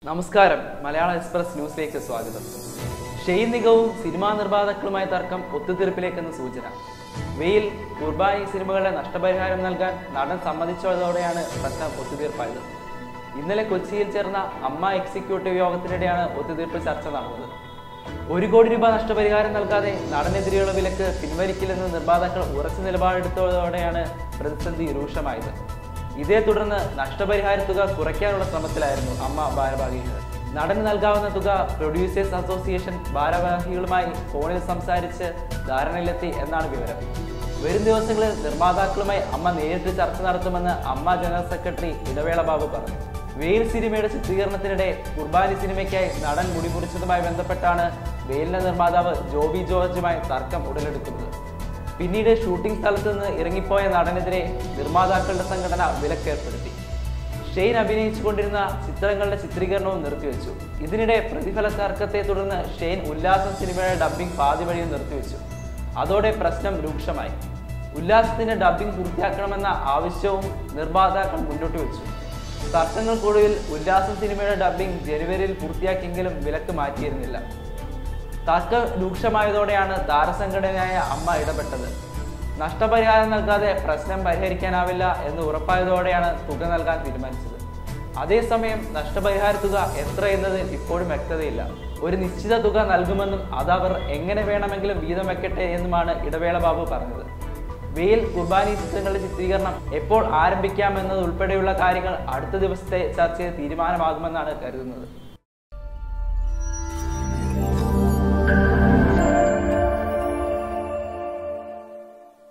നമസ്കാരം മലയാള എക്സ്പ്രസ് ന്യൂസിലേക്ക് സ്വാഗതം ഷെയ്ൻ നിഗവും സിനിമാ നിർമ്മാതാക്കളുമായ തർക്കം ഒത്തുതീർപ്പിലേക്കെന്ന് സൂചന വെയിൽ കുർബാനി സിനിമകളുടെ നഷ്ടപരിഹാരം നൽകാൻ നടൻ സമ്മതിച്ചതോടെയാണ് പ്രശ്നം ഒത്തുതീർപ്പായത് ഇന്നലെ കൊച്ചിയിൽ ചേർന്ന അമ്മ എക്സിക്യൂട്ടീവ് യോഗത്തിനിടെയാണ് ഒത്തുതീർപ്പ് ചർച്ച നടന്നത് ഒരു കോടി രൂപ നഷ്ടപരിഹാരം നൽകാതെ നടനെതിരെയുള്ള വിലക്ക് പിൻവലിക്കില്ലെന്ന് നിർമ്മാതാക്കൾ ഉറച്ച നിലപാടെടുത്തതോടെയാണ് പ്രതിസന്ധി രൂക്ഷമായത് ഇതേ തുടർന്ന് നഷ്ടപരിഹാര തുക കുറയ്ക്കാനുള്ള ശ്രമത്തിലായിരുന്നു അമ്മ ഭാരവാഹികൾ നടന് നൽകാവുന്ന തുക പ്രൊഡ്യൂസേഴ്സ് അസോസിയേഷൻ ഭാരവാഹികളുമായി ഫോണിൽ സംസാരിച്ച് ധാരണയിലെത്തി എന്നാണ് വിവരം വരും ദിവസങ്ങളിൽ നിർമ്മാതാക്കളുമായി അമ്മ നേരിട്ട് ചർച്ച നടത്തുമെന്ന് അമ്മ ജനറൽ സെക്രട്ടറി ഇടവേള ബാബു പറഞ്ഞു വെയിൽ സിനിമയുടെ ചിത്രീകരണത്തിനിടെ കുർബാനി സിനിമയ്ക്കായി നടൻ മുടിമുറിച്ചതുമായി ബന്ധപ്പെട്ടാണ് വെയിലിന്റെ നിർമ്മാതാവ് ജോബി ജോർജുമായി തർക്കം ഉടലെടുക്കുന്നത് പിന്നീട് ഷൂട്ടിംഗ് സ്ഥലത്ത് നിന്ന് ഇറങ്ങിപ്പോയ നടനെതിരെ നിർമ്മാതാക്കളുടെ സംഘടന വിലക്കേർപ്പെടുത്തി ഷെയ്ൻ അഭിനയിച്ചുകൊണ്ടിരുന്ന ചിത്രങ്ങളുടെ ചിത്രീകരണവും നിർത്തിവെച്ചു ഇതിനിടെ പ്രതിഫല തർക്കത്തെ തുടർന്ന് ഷെയ്ൻ ഉല്ലാസം സിനിമയുടെ ഡബ്ബിംഗ് പാതി വഴിയും നിർത്തിവെച്ചു അതോടെ പ്രശ്നം രൂക്ഷമായി ഉല്ലാസത്തിന്റെ ഡബ്ബിംഗ് പൂർത്തിയാക്കണമെന്ന ആവശ്യവും നിർമ്മാതാക്കൾ മുന്നോട്ട് വെച്ചു തർക്കങ്ങൾക്കൊടുവിൽ ഉല്ലാസം സിനിമയുടെ ഡബ്ബിംഗ് ജനുവരിയിൽ പൂർത്തിയാക്കിയെങ്കിലും വിലക്ക് മാറ്റിയിരുന്നില്ല തർക്കം രൂക്ഷമായതോടെയാണ് താരസംഘടനയായ അമ്മ ഇടപെട്ടത് നഷ്ടപരിഹാരം നൽകാതെ പ്രശ്നം പരിഹരിക്കാനാവില്ല എന്ന് ഉറപ്പായതോടെയാണ് തുക നൽകാൻ തീരുമാനിച്ചത് അതേസമയം നഷ്ടപരിഹാര തുക എത്ര എന്നതിൽ ഇപ്പോഴും വ്യക്തതയില്ല ഒരു നിശ്ചിത തുക നൽകുമെന്നും അത് അവർ എങ്ങനെ വേണമെങ്കിലും വീതം വെക്കട്ടെ എന്നുമാണ് ഇടവേള ബാബു പറഞ്ഞത് വെയിൽ കുർബാനി ചിത്രങ്ങളുടെ ചിത്രീകരണം എപ്പോൾ ആരംഭിക്കാമെന്നത് ഉൾപ്പെടെയുള്ള കാര്യങ്ങൾ അടുത്ത ദിവസത്തെ ചർച്ചയിൽ തീരുമാനമാകുമെന്നാണ് കരുതുന്നത്